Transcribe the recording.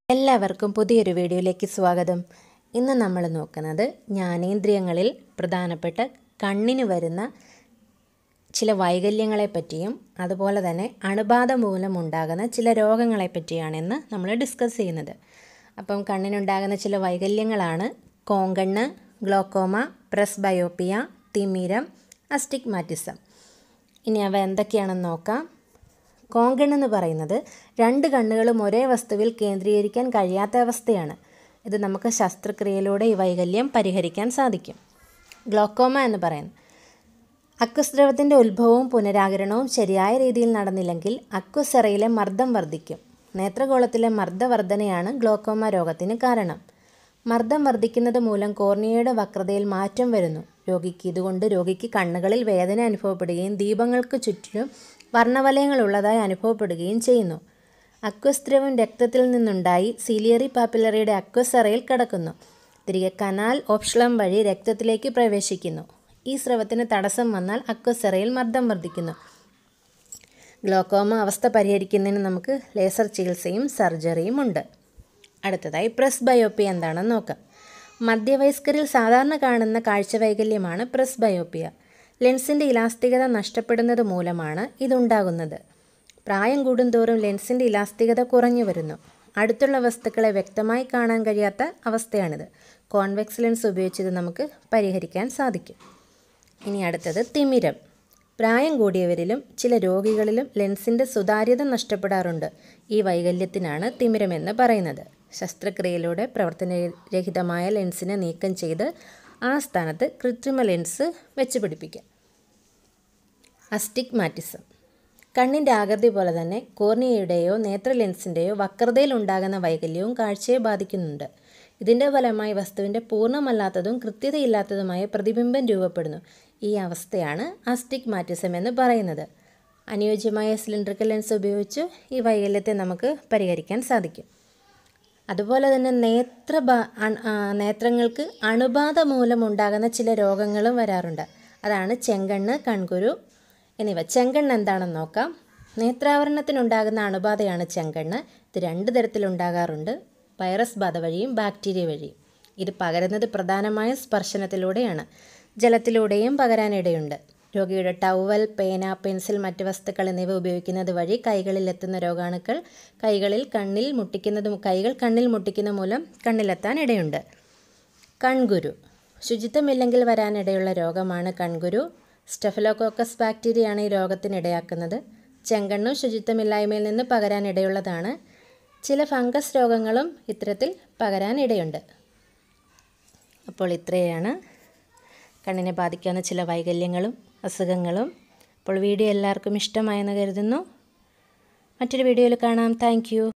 എല്ലാവർക്കും പുതിയൊരു വീഡിയോയിലേക്ക് സ്വാഗതം ഇന്ന് നമ്മൾ നോക്കുന്നത് ജ്ഞാനേന്ദ്രിയങ്ങളിൽ പ്രധാനപ്പെട്ട കണ്ണിന് വരുന്ന ചില വൈകല്യങ്ങളെ പറ്റിയും അതുപോലെ തന്നെ അണുബാധ മൂലം ഉണ്ടാകുന്ന ചില രോഗങ്ങളെ പറ്റിയാണെന്ന് നമ്മൾ ഡിസ്കസ് ചെയ്യുന്നത് അപ്പം കണ്ണിനുണ്ടാകുന്ന ചില വൈകല്യങ്ങളാണ് കോങ്കണ്ണ് ഗ്ലോക്കോമ പ്രസ് ബയോപ്പിയ തിമിരം അസ്റ്റിഗ്മാറ്റിസം ഇനി അവ എന്തൊക്കെയാണെന്ന് നോക്കാം കോങ്കൺ എന്ന് പറയുന്നത് രണ്ട് കണ്ണുകളും ഒരേ വസ്തുവിൽ കേന്ദ്രീകരിക്കാൻ കഴിയാത്ത അവസ്ഥയാണ് ഇത് നമുക്ക് ശസ്ത്രക്രിയയിലൂടെ ഈ വൈകല്യം പരിഹരിക്കാൻ സാധിക്കും ഗ്ലോക്കോമ എന്ന് പറയുന്നത് അക്വസ് ദ്രവത്തിൻ്റെ ഉത്ഭവവും പുനരാകിരണവും ശരിയായ രീതിയിൽ നടന്നില്ലെങ്കിൽ അക്വസെറയിലെ മർദ്ദം വർദ്ധിക്കും നേത്രഗോളത്തിലെ മർദ്ദവർദ്ധനയാണ് ഗ്ലോക്കോമ രോഗത്തിന് കാരണം മർദ്ദം വർദ്ധിക്കുന്നത് മൂലം കോർണിയയുടെ വക്രതയിൽ മാറ്റം വരുന്നു രോഗിക്ക് ഇതുകൊണ്ട് രോഗിക്ക് കണ്ണുകളിൽ വേദന അനുഭവപ്പെടുകയും ദീപങ്ങൾക്ക് ചുറ്റിലും വർണ്ണവലയങ്ങൾ ഉള്ളതായി അനുഭവപ്പെടുകയും ചെയ്യുന്നു അക്വസ് ദ്രവം രക്തത്തിൽ നിന്നുണ്ടായി സീലിയറി പാപ്പിലറിയുടെ അക്വസറയിൽ കിടക്കുന്നു തിരികെ കനാൽ ഓപ്ഷളം വഴി രക്തത്തിലേക്ക് പ്രവേശിക്കുന്നു ഈ സ്രവത്തിന് തടസ്സം വന്നാൽ അക്വസറയിൽ മർദ്ദം വർദ്ധിക്കുന്നു ഗ്ലോക്കോമ അവസ്ഥ പരിഹരിക്കുന്നതിന് നമുക്ക് ലേസർ ചികിത്സയും സർജറിയും ഉണ്ട് അടുത്തതായി പ്രസ് ബയോപ്പി എന്താണെന്ന് നോക്കാം മധ്യവയസ്കരിൽ സാധാരണ കാണുന്ന കാഴ്ച വൈകല്യമാണ് പ്രസ് ബയോപ്പിയ ലെൻസിൻ്റെ ഇലാസ്തികത നഷ്ടപ്പെടുന്നത് മൂലമാണ് ഇതുണ്ടാകുന്നത് പ്രായം കൂടുന്തോറും ലെൻസിൻ്റെ ഇലാസ്തികത കുറഞ്ഞു വരുന്നു അടുത്തുള്ള വസ്തുക്കളെ വ്യക്തമായി കാണാൻ കഴിയാത്ത അവസ്ഥയാണിത് കോൺവെക്സ് ലെൻസ് ഉപയോഗിച്ച് ഇത് നമുക്ക് പരിഹരിക്കാൻ സാധിക്കും ഇനി അടുത്തത് തിമിരം പ്രായം കൂടിയവരിലും ചില രോഗികളിലും ലെൻസിൻ്റെ സുതാര്യത നഷ്ടപ്പെടാറുണ്ട് ഈ വൈകല്യത്തിനാണ് തിമിരമെന്ന് പറയുന്നത് ശസ്ത്രക്രിയയിലൂടെ പ്രവർത്തനരഹിതമായ ലെൻസിനെ നീക്കം ചെയ്ത് ആ സ്ഥാനത്ത് കൃത്രിമ ലെൻസ് വെച്ച് പിടിപ്പിക്കാം അസ്റ്റിഗ്മാറ്റിസം കണ്ണിൻ്റെ ആകൃതി പോലെ തന്നെ കോർണിയയുടെയോ നേത്ര ലെൻസിൻ്റെയോ വക്രതയിൽ ഉണ്ടാകുന്ന വൈകല്യവും കാഴ്ചയെ ബാധിക്കുന്നുണ്ട് ഇതിൻ്റെ ഫലമായി വസ്തുവിൻ്റെ പൂർണ്ണമല്ലാത്തതും കൃത്യതയില്ലാത്തതുമായ പ്രതിബിംബം രൂപപ്പെടുന്നു ഈ അവസ്ഥയാണ് അസ്റ്റിഗ്മാറ്റിസം എന്ന് പറയുന്നത് അനുയോജ്യമായ സിലിണ്ടറിക്കൽ ലെൻസ് ഉപയോഗിച്ച് ഈ വൈകല്യത്തെ നമുക്ക് പരിഹരിക്കാൻ സാധിക്കും അതുപോലെ തന്നെ നേത്ര നേത്രങ്ങൾക്ക് അണുബാധ മൂലം ഉണ്ടാകുന്ന ചില രോഗങ്ങളും വരാറുണ്ട് അതാണ് ചെങ്കണ്ണ് കൺകുരു എന്നിവ ചെങ്കണ്ണ് എന്താണെന്ന് നോക്കാം നേത്രാവരണത്തിനുണ്ടാകുന്ന അണുബാധയാണ് ചെങ്കണ്ണ് ഇത് രണ്ട് തരത്തിലുണ്ടാകാറുണ്ട് വൈറസ് ബാധ വഴിയും ബാക്ടീരിയ വഴിയും ഇത് പകരുന്നത് പ്രധാനമായും സ്പർശനത്തിലൂടെയാണ് ജലത്തിലൂടെയും പകരാനിടയുണ്ട് രോഗിയുടെ ടവൽ പേന പെൻസിൽ മറ്റ് വസ്തുക്കൾ എന്നിവ ഉപയോഗിക്കുന്നത് വഴി കൈകളിൽ എത്തുന്ന രോഗാണുക്കൾ കൈകളിൽ കണ്ണിൽ മുട്ടിക്കുന്നത് കൈകൾ കണ്ണിൽ മുട്ടിക്കുന്ന മൂലം കണ്ണിലെത്താൻ ഇടയുണ്ട് കൺകുരു ശുചിത്വമില്ലെങ്കിൽ വരാനിടയുള്ള രോഗമാണ് കൺകുരു സ്റ്റെഫലോകോക്കസ് ബാക്ടീരിയയാണ് ഈ രോഗത്തിനിടയാക്കുന്നത് ചെങ്കണ്ണും ശുചിത്വമില്ലായ്മയിൽ നിന്ന് പകരാനിടയുള്ളതാണ് ചില ഫംഗസ് രോഗങ്ങളും ഇത്തരത്തിൽ പകരാനിടയുണ്ട് അപ്പോൾ ഇത്രയാണ് കണ്ണിനെ ബാധിക്കാവുന്ന ചില വൈകല്യങ്ങളും അസുഖങ്ങളും അപ്പോൾ വീഡിയോ എല്ലാവർക്കും ഇഷ്ടമായെന്ന് കരുതുന്നു മറ്റൊരു വീഡിയോയിൽ കാണാം താങ്ക്